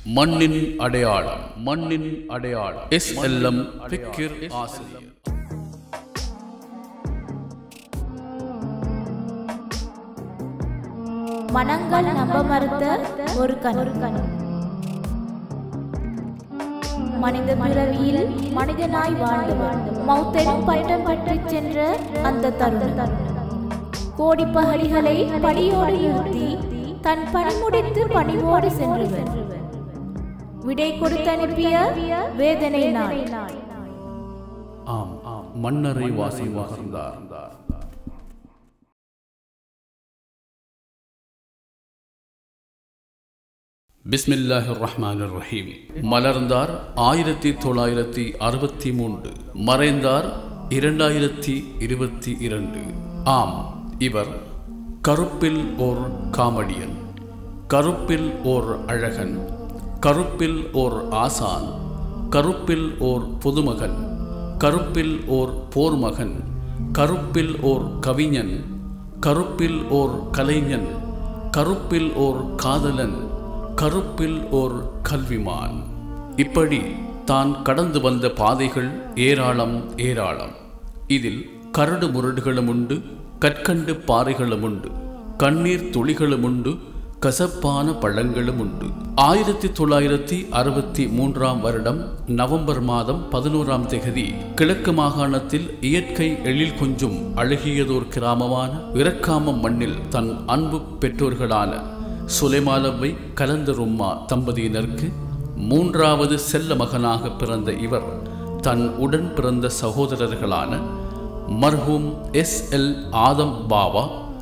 மண்ணின் அடையாளம் மண்ணின் அடையாளம் எஸ் எல் எம் ஆசிரியர் மனங்கள் நம்ப மறுத்த ஒரு கண் மனித பிறவியில் மனிதனாய் வாழ்ந்தவர் மௌத்தெனும் பட்டம் பற்றிச் சென்ற அந்த தருணம் கோடி பகடிகளை படியோடு நிறுத்தி தன் பணி முடித்து பணிவோடு சென்றவர் விடை கொடுத்து அனுப்பிய வேதனை நாள் ஆம் ஆம் மன்னரை வாசம் மகர்ந்தார் பிஸ்மில்லாஹிர் ரஹ்மானிர் ரஹீம் மலர்ந்தார் ஆயிரத்தி தொள்ளாயிரத்தி அறுபத்தி மூன்று மறைந்தார் இரண்டாயிரத்தி இருபத்தி இரண்டு ஆம் இவர் கருப்பில் ஓர் காமெடியன் கருப்பில் ஓர் அழகன் கருப்பில் ஓர் ஆசான் கருப்பில் ஓர் பொதுமகன் கருப்பில் ஓர் போர்மகன் கருப்பில் ஓர் கவிஞன் கருப்பில் ஓர் கலைஞன் கருப்பில் ஓர் காதலன் கருப்பில் ஓர் கல்விமான் இப்படி தான் கடந்து வந்த பாதைகள் ஏராளம் ஏராளம் இதில் கரடு முரடுகளும் உண்டு கற்கண்டு பாறைகளும் உண்டு கண்ணீர் துளிகளும் உண்டு கசப்பான பழங்களும் உண்டு ஆயிரத்தி தொள்ளாயிரத்தி அறுபத்தி மூன்றாம் வருடம் நவம்பர் மாதம் பதினோராம் தேதி கிழக்கு மாகாணத்தில் இயற்கை எழில் கொஞ்சும் அழகியதோர் கிராமமான இறக்காமம் மண்ணில் தன் அன்பு பெற்றோர்களான சுலைமாலவை கலந்தரும்மா தம்பதியினருக்கு மூன்றாவது செல்ல மகனாக பிறந்த இவர் தன் உடன் பிறந்த சகோதரர்களான மர்ஹூம் எஸ் எல் ஆதம் பாவா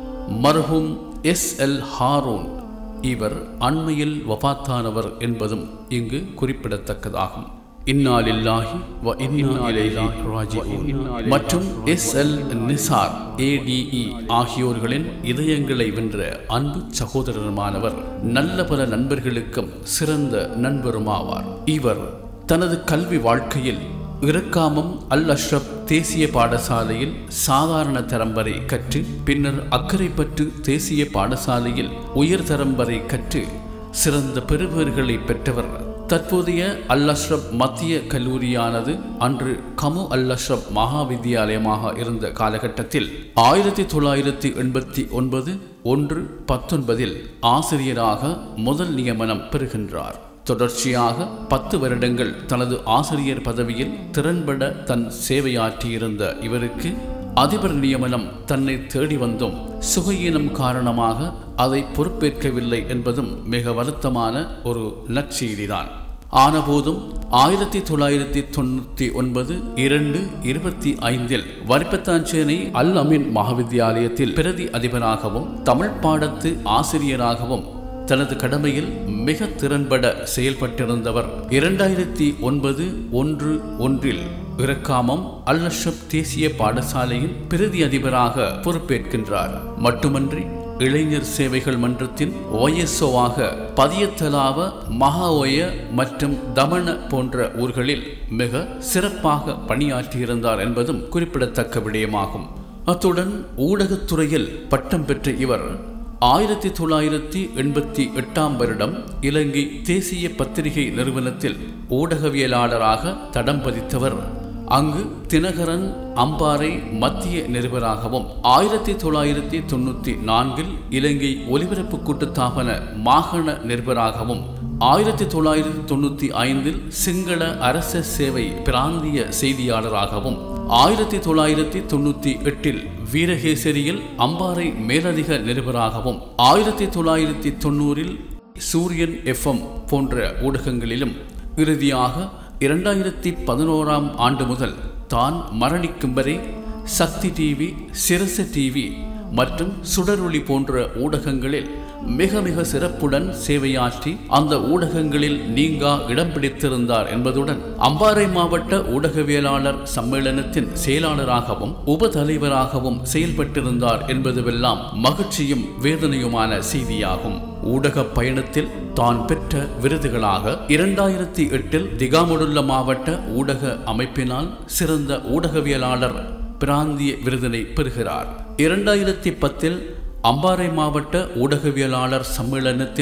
மர்ஹூம் எஸ் எல் ஹாரூன் இவர் அண்மையில் வபாத்தானவர் என்பதும் இங்கு குறிப்பிடத்தக்கதாகும் இன்னாலில்லாஹி வ இன்னா இலைஹி ராஜிஊன் மற்றும் எஸ் எல் நிசார் ஏடிஇ ஆகியோர்களின் இதயங்களை வென்ற அன்பு சகோதரருமானவர் நல்ல பல நண்பர்களுக்கும் சிறந்த நண்பருமாவார் இவர் தனது கல்வி வாழ்க்கையில் இறக்காமம் அல் அஷ்ரப் தேசிய பாடசாலையில் சாதாரண தரம் வரை கற்று பின்னர் அக்கரைப்பற்று தேசிய பாடசாலையில் உயர்தரம் வரை கற்று சிறந்த பெறுபேறுகளை பெற்றவர் தற்போதைய அல் அஷ்ரப் மத்திய கல்லூரியானது அன்று கமு அல் அஷ்ரப் மகா வித்தியாலயமாக இருந்த காலகட்டத்தில் ஆயிரத்தி தொள்ளாயிரத்தி எண்பத்தி ஒன்பது ஒன்று பத்தொன்பதில் ஆசிரியராக முதல் நியமனம் பெறுகின்றார் தொடர்ச்சியாக பத்து வருடங்கள் தனது ஆசிரியர் பதவியில் திறன்பட தன் சேவையாற்றியிருந்த இவருக்கு அதிபர் நியமனம் தன்னை தேடி வந்தும் சுகையினம் காரணமாக அதை பொறுப்பேற்கவில்லை என்பதும் மிக வருத்தமான ஒரு நற்செய்திதான் ஆனபோதும் ஆயிரத்தி தொள்ளாயிரத்தி தொண்ணூற்றி ஒன்பது இரண்டு இருபத்தி ஐந்தில் வரிப்பத்தாஞ்சேனை அல் அமீன் மகாவித்தியாலயத்தில் பிரதி அதிபராகவும் தமிழ் பாடத்து ஆசிரியராகவும் தனது கடமையில் மிக திறன்பட செயல்பட்டிருந்தவர் இரண்டாயிரத்தி ஒன்பது ஒன்று ஒன்றில் இறக்காமம் அல் அஷப் தேசிய பாடசாலையின் பிரதி அதிபராக பொறுப்பேற்கின்றார் மட்டுமன்றி இளைஞர் சேவைகள் மன்றத்தின் ஓஎஸ்ஓவாக பதியத்தலாவ மகாஓய மற்றும் தமண போன்ற ஊர்களில் மிக சிறப்பாக பணியாற்றியிருந்தார் என்பதும் குறிப்பிடத்தக்க விடயமாகும் அத்துடன் ஊடகத்துறையில் பட்டம் பெற்ற இவர் ஆயிரத்தி தொள்ளாயிரத்தி எண்பத்தி எட்டாம் வருடம் இலங்கை தேசிய பத்திரிகை நிறுவனத்தில் ஊடகவியலாளராக தடம் பதித்தவர் அங்கு தினகரன் அம்பாறை மத்திய நிருபராகவும் ஆயிரத்தி தொள்ளாயிரத்தி தொண்ணூற்றி நான்கில் இலங்கை ஒலிபரப்பு கூட்டுத்தாபன மாகாண நிருபராகவும் ஆயிரத்தி தொள்ளாயிரத்தி தொண்ணூற்றி ஐந்தில் சிங்கள அரச சேவை பிராந்திய செய்தியாளராகவும் ஆயிரத்தி தொள்ளாயிரத்தி தொண்ணூற்றி எட்டில் வீரகேசரியில் அம்பாறை மேலதிக நிருபராகவும் ஆயிரத்தி தொள்ளாயிரத்தி தொண்ணூறில் சூரியன் எஃப்எம் போன்ற ஊடகங்களிலும் இறுதியாக இரண்டாயிரத்தி பதினோராம் ஆண்டு முதல் தான் மரணிக்கும் வரை சக்தி டிவி சிரச டிவி மற்றும் சுடரொளி போன்ற ஊடகங்களில் மிக மிக சிறப்புடன் சேவையாற்றி அந்த ஊடகங்களில் நீங்கா இடம் பிடித்திருந்தார் என்பதுடன் அம்பாறை மாவட்ட ஊடகவியலாளர் சம்மேளனத்தின் செயலாளராகவும் உப தலைவராகவும் செயல்பட்டிருந்தார் என்பதுவெல்லாம் மகிழ்ச்சியும் வேதனையுமான செய்தியாகும் ஊடக பயணத்தில் தான் பெற்ற விருதுகளாக இரண்டாயிரத்தி எட்டில் திகாமுடுல்ல மாவட்ட ஊடக அமைப்பினால் சிறந்த ஊடகவியலாளர் பிராந்திய விருதினை பெறுகிறார் இரண்டாயிரத்தி பத்தில் அம்பாறை மாவட்ட ஊடகவியலாளர் சம்மேளனத்தின்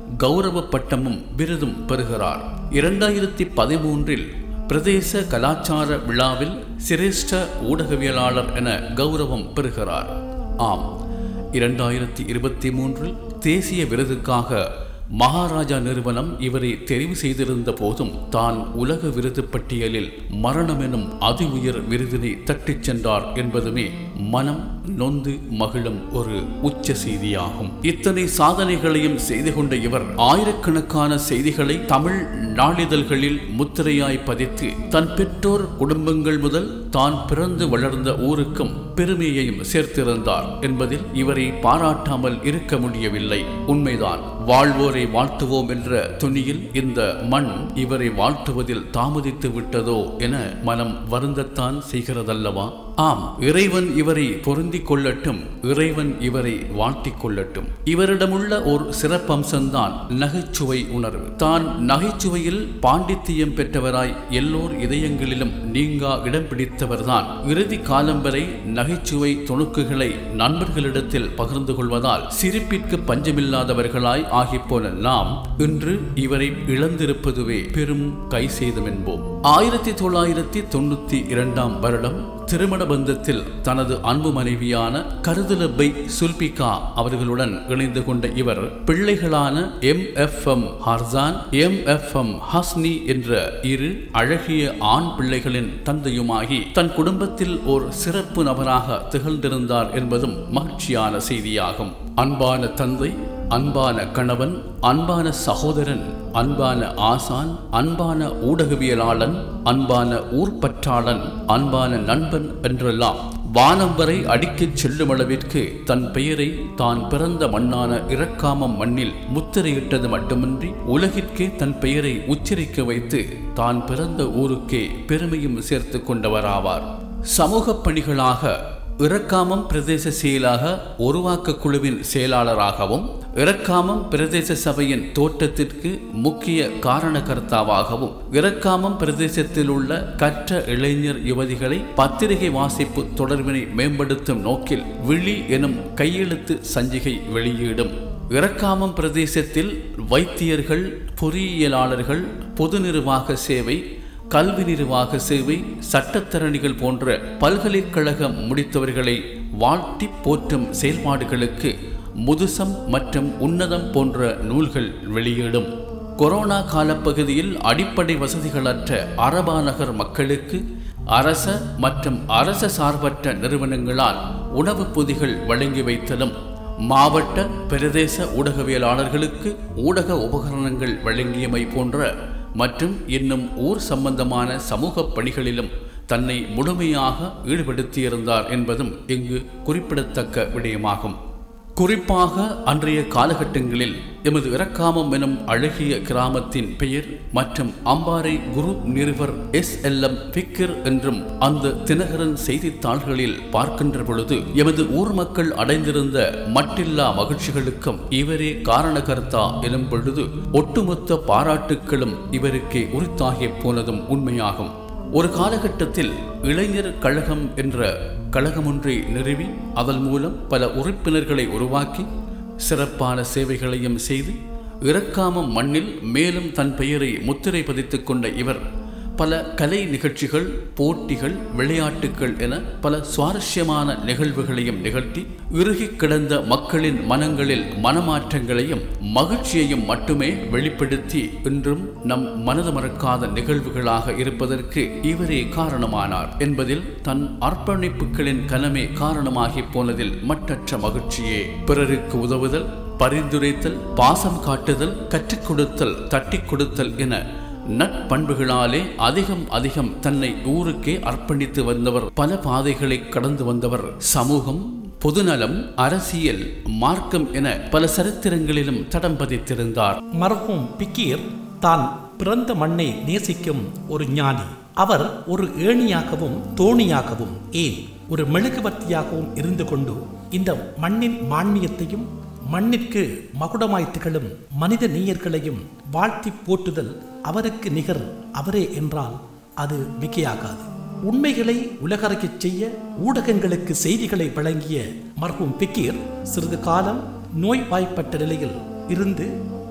கௌரவ பட்டமும் விருதும் பெறுகிறார் இரண்டாயிரத்தி பதிமூன்றில் பிரதேச கலாச்சார விழாவில் சிரேஷ்ட ஊடகவியலாளர் என கௌரவம் பெறுகிறார் ஆம் இரண்டாயிரத்தி இருபத்தி மூன்றில் தேசிய விருதுக்காக மகாராஜா நிறுவனம் இவரை தெரிவு செய்திருந்த போதும் தான் உலக விருது பட்டியலில் மரணம் எனும் அதி உயர் விருதினை தட்டிச் சென்றார் என்பதுமே மனம் நொந்து மகிழும் ஒரு உச்ச செய்தியாகும் இத்தனை சாதனைகளையும் செய்து கொண்ட இவர் ஆயிரக்கணக்கான செய்திகளை தமிழ் நாளிதழ்களில் முத்திரையாய் பதித்து தன் பெற்றோர் குடும்பங்கள் முதல் தான் பிறந்து வளர்ந்த ஊருக்கும் பெருமையையும் சேர்த்திருந்தார் என்பதில் இவரை பாராட்டாமல் இருக்க முடியவில்லை உண்மைதான் வாழ்வோரை வாழ்த்துவோம் என்ற துணியில் இந்த மண் இவரை வாழ்த்துவதில் தாமதித்து விட்டதோ என மனம் வருந்தத்தான் செய்கிறதல்லவா ஆம் இறைவன் இவரை பொருந்திக் கொள்ளட்டும் இறைவன் இவரை வாழ்த்திக் கொள்ளட்டும் இவரிடமுள்ள ஒரு சிறப்பம்சம்தான் நகைச்சுவை உணர்வு தான் நகைச்சுவையில் பாண்டித்தியம் பெற்றவராய் எல்லோர் இதயங்களிலும் நீங்கா இடம் பிடித்தவர்தான் இறுதி காலம் வரை நகைச்சுவை துணுக்குகளை நண்பர்களிடத்தில் பகிர்ந்து கொள்வதால் சிரிப்பிற்கு பஞ்சமில்லாதவர்களாய் ஆகிப்போன நாம் இன்று இவரை இழந்திருப்பதுவே பெரும் கை செய்தம் என்போம் ஆயிரத்தி தொள்ளாயிரத்தி தொண்ணூத்தி இரண்டாம் வருடம் திருமண பந்தத்தில் தனது அன்பு மனைவியான கருதுலப்பை சுல்பிகா அவர்களுடன் இணைந்து கொண்ட இவர் பிள்ளைகளான M F M Harsan M F M Hasni என்ற இரு அழகிய ஆண் பிள்ளைகளின் தந்தையுமாகி தன் குடும்பத்தில் ஒரு சிறப்பு நபராக திகழ்ந்திருந்தார் என்பதும் மகிழ்ச்சியான செய்தியாகும் அன்பான தந்தை அன்பான கணவன் அன்பான சகோதரன் அன்பான ஆசான் அன்பான ஊடகவியலாளன் அன்பான ஊர்பற்றாளன் அன்பான நண்பன் என்றெல்லாம் வானம் வரை அடிக்கச் செல்லும் அளவிற்கு தன் பெயரை தான் பிறந்த மண்ணான இறக்காமம் மண்ணில் முத்திரையிட்டது மட்டுமின்றி உலகிற்கே தன் பெயரை உச்சரிக்க வைத்து தான் பிறந்த ஊருக்கே பெருமையும் சேர்த்து கொண்டவராவார் சமூக பணிகளாக இறக்காமம் பிரதேச செயலாக உருவாக்க குழுவின் செயலாளராகவும் இறக்காமம் பிரதேச சபையின் தோட்டத்திற்கு முக்கிய காரணகர்த்தாவாகவும் இறக்காமம் பிரதேசத்தில் உள்ள கற்ற இளைஞர் யுவதிகளை பத்திரிகை வாசிப்பு தொடர்பினை மேம்படுத்தும் நோக்கில் விழி எனும் கையெழுத்து சஞ்சிகை வெளியீடும் இறக்காமம் பிரதேசத்தில் வைத்தியர்கள் பொறியியலாளர்கள் பொது நிர்வாக சேவை கல்வி நிர்வாக சேவை சட்டத்தரணிகள் போன்ற பல்கலைக்கழகம் முடித்தவர்களை வாழ்த்தி போற்றும் செயல்பாடுகளுக்கு முதுசம் மற்றும் உன்னதம் போன்ற நூல்கள் வெளியிடும் கொரோனா காலப்பகுதியில் அடிப்படை வசதிகளற்ற அரபாநகர் மக்களுக்கு அரச மற்றும் அரச சார்பற்ற நிறுவனங்களால் உணவுப் பொதிகள் வழங்கி வைத்தலும் மாவட்ட பிரதேச ஊடகவியலாளர்களுக்கு ஊடக உபகரணங்கள் வழங்கியமை போன்ற மற்றும் இன்னும் ஊர் சம்பந்தமான சமூக பணிகளிலும் தன்னை முழுமையாக ஈடுபடுத்தியிருந்தார் என்பதும் இங்கு குறிப்பிடத்தக்க விடயமாகும் குறிப்பாக அன்றைய காலகட்டங்களில் எமது இறக்காமம் எனும் அழகிய கிராமத்தின் பெயர் மற்றும் அம்பாறை குரு நிறுவர் எஸ் எல் எம் பிக்கிர் என்றும் அந்த தினகரன் செய்தித்தாள்களில் பார்க்கின்ற பொழுது எமது ஊர் மக்கள் அடைந்திருந்த மட்டில்லா மகிழ்ச்சிகளுக்கும் இவரே காரணகர்த்தா எனும் பொழுது ஒட்டுமொத்த பாராட்டுக்களும் இவருக்கே உரித்தாகி போனதும் உண்மையாகும் ஒரு காலகட்டத்தில் இளைஞர் கழகம் என்ற கழகமொன்றை நிறுவி அதன் மூலம் பல உறுப்பினர்களை உருவாக்கி சிறப்பான சேவைகளையும் செய்து இறக்காம மண்ணில் மேலும் தன் பெயரை முத்திரை பதித்துக் கொண்ட இவர் பல கலை நிகழ்ச்சிகள் போட்டிகள் விளையாட்டுகள் என பல சுவாரஸ்யமான நிகழ்வுகளையும் நிகழ்த்தி இறுகி கிடந்த மக்களின் மனங்களில் மனமாற்றங்களையும் மகிழ்ச்சியையும் மட்டுமே வெளிப்படுத்தி இன்றும் நம் மனது மறக்காத நிகழ்வுகளாக இருப்பதற்கு இவரே காரணமானார் என்பதில் தன் அர்ப்பணிப்புகளின் கனமே காரணமாகி போனதில் மட்டற்ற மகிழ்ச்சியே பிறருக்கு உதவுதல் பரிந்துரைத்தல் பாசம் காட்டுதல் கற்றுக் கொடுத்தல் தட்டிக் கொடுத்தல் என நட்பண்புகளாலே அதிகம் அதிகம் தன்னை ஊருக்கே அர்ப்பணித்து வந்தவர் பல பாதைகளை கடந்து வந்தவர் சமூகம் பொதுநலம் அரசியல் மார்க்கம் என பல சரித்திரங்களிலும் தடம் பதித்திருந்தார் மர்ஹூம் பிக்கீர் தான் பிறந்த மண்ணை நேசிக்கும் ஒரு ஞானி அவர் ஒரு ஏணியாகவும் தோணியாகவும் ஏன் ஒரு மெழுகுவர்த்தியாகவும் இருந்து கொண்டு இந்த மண்ணின் மான்மியத்தையும் மண்ணிற்கு மகுடமாய் திகழும் மனித நேயர்களையும் வாழ்த்தி போற்றுதல் அவருக்கு நிகர் அவரே என்றால் அது மிகையாகாது உண்மைகளை உலகறிக்கச் செய்ய ஊடகங்களுக்கு செய்திகளை வழங்கிய மர்ஹூம் பிக்கீர் சிறிது காலம் நோய்வாய்ப்பட்ட நிலையில் இருந்து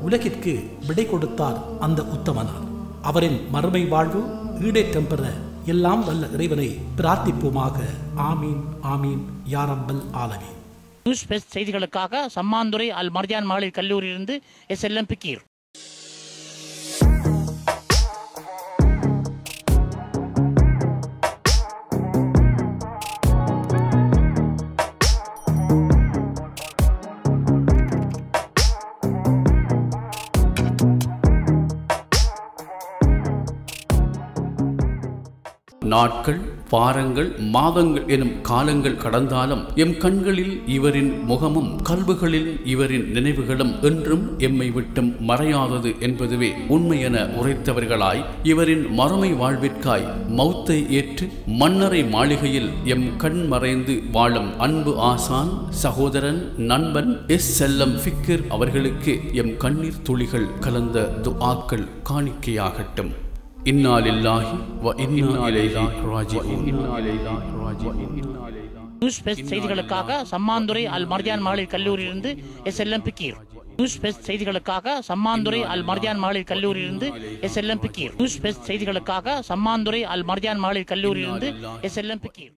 உலகிற்கு விடை கொடுத்தார் அந்த உத்தமனார் அவரின் மறுமை வாழ்வு ஈடேற்றம் பெற எல்லாம் வல்ல இறைவனை பிரார்த்திப்போமாக ஆமீன் ஆமீன் யாரம்பல் ஆலமீன் நியூஸ் பெஸ்ட் செய்திகளுக்காக சம்மாந்துறை அல் மர்ஜான் மகளிர் கல்லூரியிலிருந்து எஸ் எல் எம் பிக்கீர் நாட்கள் வாரங்கள் மாதங்கள் எனும் காலங்கள் கடந்தாலும் எம் கண்களில் இவரின் முகமும் கல்புகளில் இவரின் நினைவுகளும் என்றும் எம்மை விட்டும் மறையாதது என்பதுவே உண்மை என உரைத்தவர்களாய் இவரின் மறுமை வாழ்விற்காய் மௌத்தை ஏற்று மன்னரை மாளிகையில் எம் கண் மறைந்து வாழும் அன்பு ஆசான் சகோதரன் நண்பன் எஸ் செல்லம் ஃபிக்கிர் அவர்களுக்கு எம் கண்ணீர் துளிகள் கலந்த துஆக்கள் காணிக்கையாகட்டும் இன்னா லில்லாஹி வ இன்னா இலைஹி ராஜிஊன் நியூஸ் பெஸ்ட் செய்திகளுக்காக சம்மாந்துறை அல் மர்ஜான் மகளிர் கல்லூரியிலிருந்து S L M Fikir news best செய்திகளுக்காக சம்மாந்துறை அல் மர்ஜான் மகளிர் கல்லூரியிலிருந்து S L M Fikir news best செய்திகளுக்காக சம்மாந்துறை அல் மர்ஜான் மகளிர் கல்லூரியிலிருந்து எஸ் எல் எம் பிக்கீர்